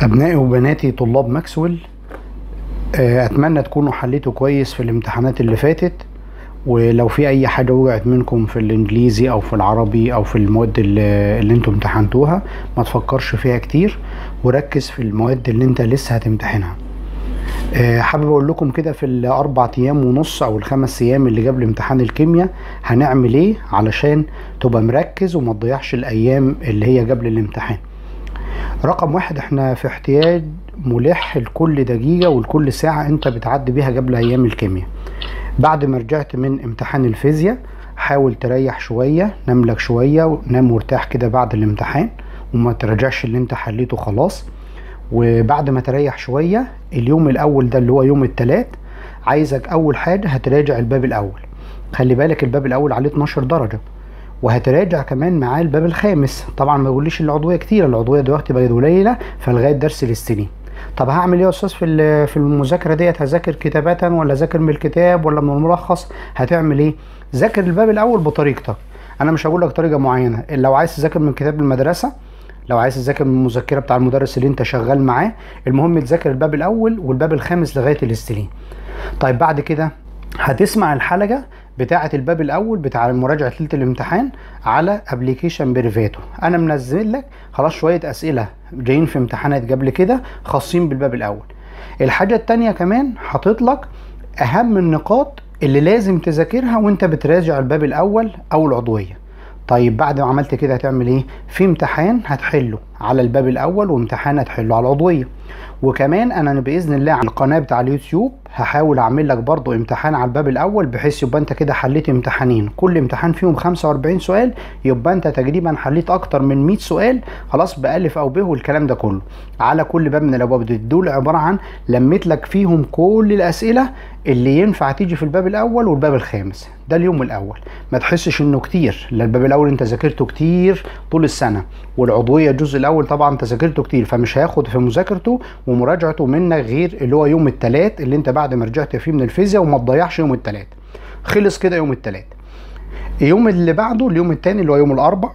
أبنائي وبناتي طلاب ماكسويل آه، أتمنى تكونوا حليتوا كويس في الامتحانات اللي فاتت ولو في أي حاجة وقعت منكم في الإنجليزي أو في العربي أو في المواد اللي, اللي انتوا امتحنتوها ما تفكرش فيها كتير وركز في المواد اللي انت لسه هتمتحنها آه، حابب اقول لكم كده في الاربع ايام ونص او الخمس ايام اللي قبل امتحان الكيمياء هنعمل ايه علشان تبقى مركز وما تضيعش الايام اللي هي قبل الامتحان رقم واحد احنا في احتياج ملح لكل دقيقة ولكل ساعة انت بتعدي بيها قبل ايام الكيمياء بعد ما رجعت من امتحان الفيزياء حاول تريح شوية نام لك شوية ونام مرتاح كده بعد الامتحان وما تراجعش اللي انت حليته خلاص وبعد ما تريح شوية اليوم الاول ده اللي هو يوم التلات عايزك اول حاجة هتراجع الباب الاول خلي بالك الباب الاول عليه 12 درجة وهتراجع كمان معاه الباب الخامس طبعا ما يقوليش العضويه كتير العضويه دلوقتي بقت قليله فلغايه درس الاستنين طب هعمل ايه يا استاذ في في المذاكره ديت هذاكر كتابه ولا اذاكر من الكتاب ولا من الملخص هتعمل ايه ذاكر الباب الاول بطريقتك انا مش هقول لك طريقه معينه لو عايز تذاكر من كتاب المدرسه لو عايز تذاكر من المذكره بتاع المدرس اللي انت شغال معاه المهم تذاكر الباب الاول والباب الخامس لغايه الاستلين طيب بعد كده هتسمع الحلقه بتاعه الباب الاول بتاع مراجعه ليله الامتحان على ابلكيشن بريفاتو انا منزل لك خلاص شويه اسئله جايين في امتحانات قبل كده خاصين بالباب الاول الحاجه التانية كمان حاطط لك اهم النقاط اللي لازم تذاكرها وانت بتراجع الباب الاول او العضويه طيب بعد ما عملت كده هتعمل ايه في امتحان هتحله على الباب الاول وامتحان هتحله على العضويه وكمان انا باذن الله على القناه بتاع اليوتيوب هحاول اعمل لك برضو امتحان على الباب الاول بحيث يبقى انت كده حليت امتحانين كل امتحان فيهم 45 سؤال يبقى انت تقريبا حليت اكتر من 100 سؤال خلاص بالف او ب والكلام ده كله على كل باب من الابواب دي دول عباره عن لميت لك فيهم كل الاسئله اللي ينفع تيجي في الباب الاول والباب الخامس ده اليوم الاول ما تحسش انه كتير لا الباب الاول انت ذاكرته كتير طول السنه والعضويه الجزء الاول طبعا انت ذاكرته كتير فمش هياخد في مذاكرته ومراجعته منك غير اللي هو يوم الثلاث اللي انت بعد ما رجعت فيه من الفيزياء وما تضيعش يوم الثلاث خلص كده يوم الثلاث اليوم اللي بعده اليوم الثاني اللي هو يوم الاربع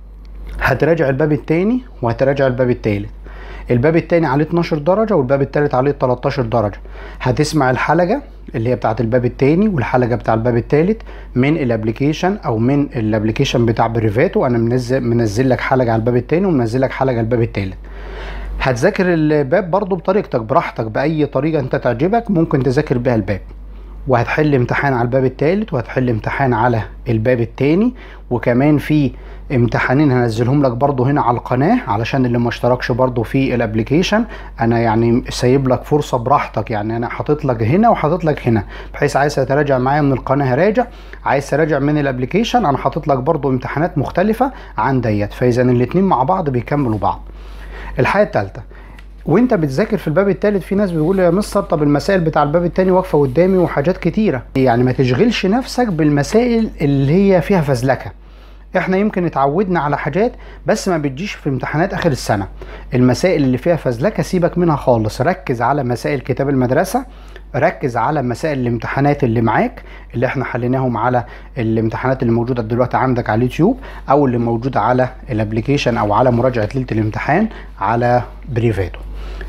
هتراجع الباب الثاني وهتراجع الباب الثالث الباب الثاني عليه 12 درجه والباب الثالث عليه 13 درجه هتسمع الحلقه اللي هي بتاعه الباب الثاني والحلقه بتاع الباب الثالث من الابلكيشن او من الابلكيشن بتاع بريفاتو انا منزل منزل لك حلقه على الباب الثاني ومنزل لك حلقه على الباب الثالث هتذاكر الباب برضو بطريقتك براحتك باي طريقه انت تعجبك ممكن تذاكر بيها الباب وهتحل امتحان على الباب الثالث وهتحل امتحان على الباب الثاني وكمان في امتحانين هنزلهم لك برضو هنا على القناه علشان اللي ما اشتركش برضو في الابلكيشن انا يعني سايب لك فرصه براحتك يعني انا حاطط لك هنا وحاطط لك هنا بحيث عايز تراجع معايا من القناه هراجع عايز تراجع من الابلكيشن انا حاطط لك برضو امتحانات مختلفه عن ديت فاذا الاثنين مع بعض بيكملوا بعض الحاجه الثالثه وانت بتذاكر في الباب الثالث في ناس بيقول يا مستر طب المسائل بتاع الباب الثاني واقفه قدامي وحاجات كتيره يعني ما تشغلش نفسك بالمسائل اللي هي فيها فزلكه احنا يمكن اتعودنا على حاجات بس ما بتجيش في امتحانات اخر السنه المسائل اللي فيها فزلكه سيبك منها خالص ركز على مسائل كتاب المدرسه ركز على مسائل الامتحانات اللي معاك اللي احنا حليناهم على الامتحانات اللي موجوده دلوقتي عندك على اليوتيوب او اللي موجوده على الابلكيشن او على مراجعه ليله الامتحان على بريفاتو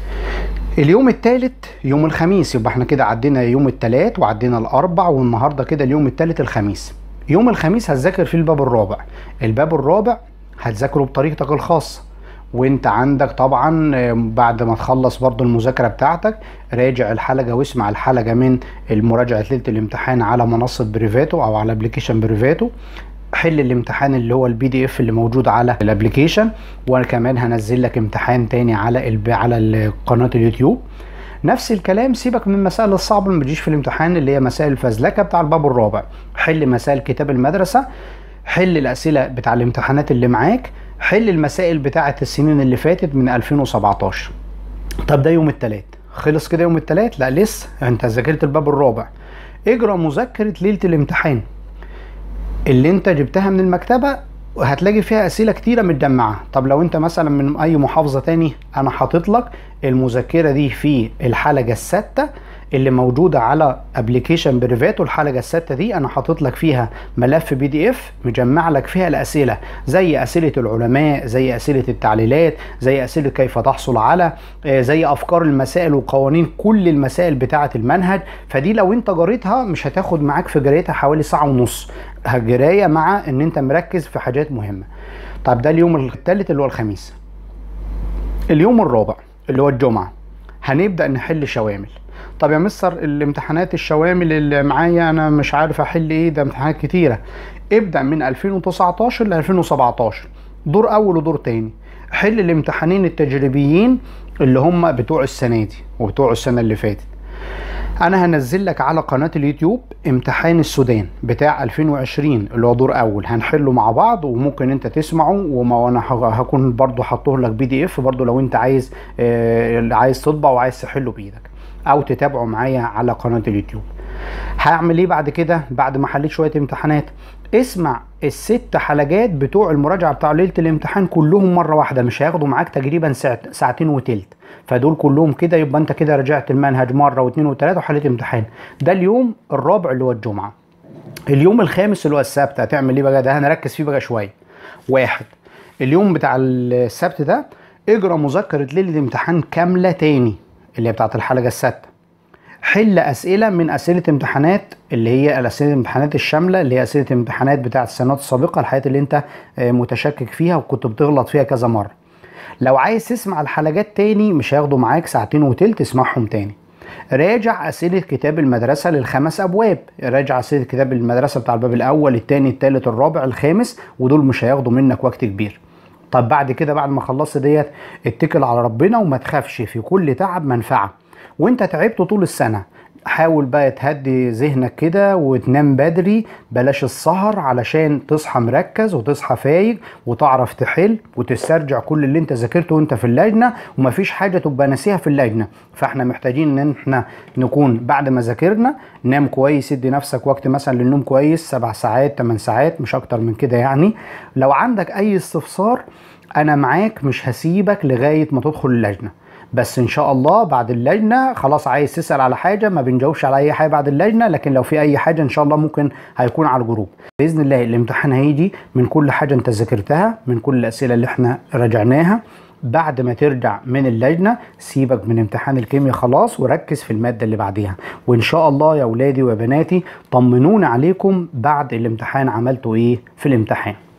اليوم الثالث يوم الخميس يبقى احنا كده عدينا يوم الثلاث وعدينا الاربع والنهارده كده اليوم الثالث الخميس يوم الخميس هتذاكر فيه الباب الرابع الباب الرابع هتذاكره بطريقتك الخاصه وانت عندك طبعا بعد ما تخلص برضو المذاكره بتاعتك راجع الحلقه واسمع الحلقه من المراجعه ليله الامتحان على منصه بريفاتو او على ابلكيشن بريفاتو حل الامتحان اللي هو البي دي اف اللي موجود على الابلكيشن وانا كمان هنزل لك امتحان تاني على الب... على قناه اليوتيوب نفس الكلام سيبك من المسائل الصعبه اللي ما بتجيش في الامتحان اللي هي مسائل الفزلكه بتاع الباب الرابع حل مسائل كتاب المدرسه حل الاسئله بتاع الامتحانات اللي معاك حل المسائل بتاعه السنين اللي فاتت من 2017 طب ده يوم الثلاث خلص كده يوم الثلاث لا لسه انت ذاكرت الباب الرابع اجرى مذاكره ليله الامتحان اللي انت جبتها من المكتبه وهتلاقي فيها اسئله كتيره متجمعه طب لو انت مثلا من اي محافظه تاني انا حاطط لك المذكره دي في الحلقه السادسه اللي موجوده على ابلكيشن بريفاتو الحلقه السادسه دي انا حاطط لك فيها ملف بي دي اف مجمع لك فيها الاسئله زي اسئله العلماء زي اسئله التعليلات زي اسئله كيف تحصل على زي افكار المسائل وقوانين كل المسائل بتاعه المنهج فدي لو انت جريتها مش هتاخد معاك في جريتها حوالي ساعه ونص جرايه مع ان انت مركز في حاجات مهمه طب ده اليوم الثالث اللي هو الخميس اليوم الرابع اللي هو الجمعه هنبدا نحل شوامل طب يا مستر الامتحانات الشوامل اللي معايا انا مش عارف احل ايه ده امتحانات كتيره ابدا من 2019 ل 2017 دور اول ودور تاني حل الامتحانين التجريبيين اللي هم بتوع السنه دي وبتوع السنه اللي فاتت انا هنزل لك على قناه اليوتيوب امتحان السودان بتاع 2020 اللي هو دور اول هنحله مع بعض وممكن انت تسمعه وما انا هكون برضو حاطه لك بي دي اف برضو لو انت عايز آه عايز تطبع وعايز تحله بايدك او تتابعه معايا على قناه اليوتيوب هعمل ايه بعد كده بعد ما حليت شويه امتحانات اسمع الست حلقات بتوع المراجعه بتاع ليله الامتحان كلهم مره واحده مش هياخدوا معاك تقريبا ساعتين وتلت فدول كلهم كده يبقى انت كده رجعت المنهج مره واثنين وثلاثه وحليت امتحان ده اليوم الرابع اللي هو الجمعه اليوم الخامس اللي هو السبت هتعمل ايه بقى ده هنركز فيه بقى شويه واحد اليوم بتاع السبت ده اجرى مذكره ليله امتحان كامله تاني اللي هي بتاعت الحلقه السادسه حل اسئله من اسئله امتحانات اللي هي الاسئله الامتحانات الشامله اللي هي اسئله امتحانات بتاعت السنوات السابقه الحاجات اللي انت متشكك فيها وكنت بتغلط فيها كذا مره لو عايز تسمع الحلقات تاني مش هياخدوا معاك ساعتين وتلت اسمعهم تاني راجع اسئله كتاب المدرسه للخمس ابواب راجع اسئله كتاب المدرسه بتاع الباب الاول الثاني الثالث الرابع الخامس ودول مش هياخدوا منك وقت كبير طب بعد كده بعد ما خلصت ديت اتكل على ربنا وما تخافش في كل تعب منفعه وانت تعبت طول السنه حاول بقى تهدي ذهنك كده وتنام بدري بلاش السهر علشان تصحى مركز وتصحى فايق وتعرف تحل وتسترجع كل اللي انت ذاكرته وانت في اللجنه ومفيش حاجه تبقى ناسيها في اللجنه فاحنا محتاجين ان احنا نكون بعد ما ذاكرنا نام كويس ادي نفسك وقت مثلا للنوم كويس سبع ساعات 8 ساعات مش اكتر من كده يعني لو عندك اي استفسار انا معاك مش هسيبك لغايه ما تدخل اللجنه بس ان شاء الله بعد اللجنه خلاص عايز تسال على حاجه ما بنجاوبش على اي حاجه بعد اللجنه لكن لو في اي حاجه ان شاء الله ممكن هيكون على الجروب باذن الله الامتحان هيجي من كل حاجه انت ذاكرتها من كل الاسئله اللي احنا راجعناها بعد ما ترجع من اللجنة سيبك من امتحان الكيمياء خلاص وركز في المادة اللي بعديها وإن شاء الله يا ولادي وبناتي طمنونا عليكم بعد الامتحان عملتوا إيه في الامتحان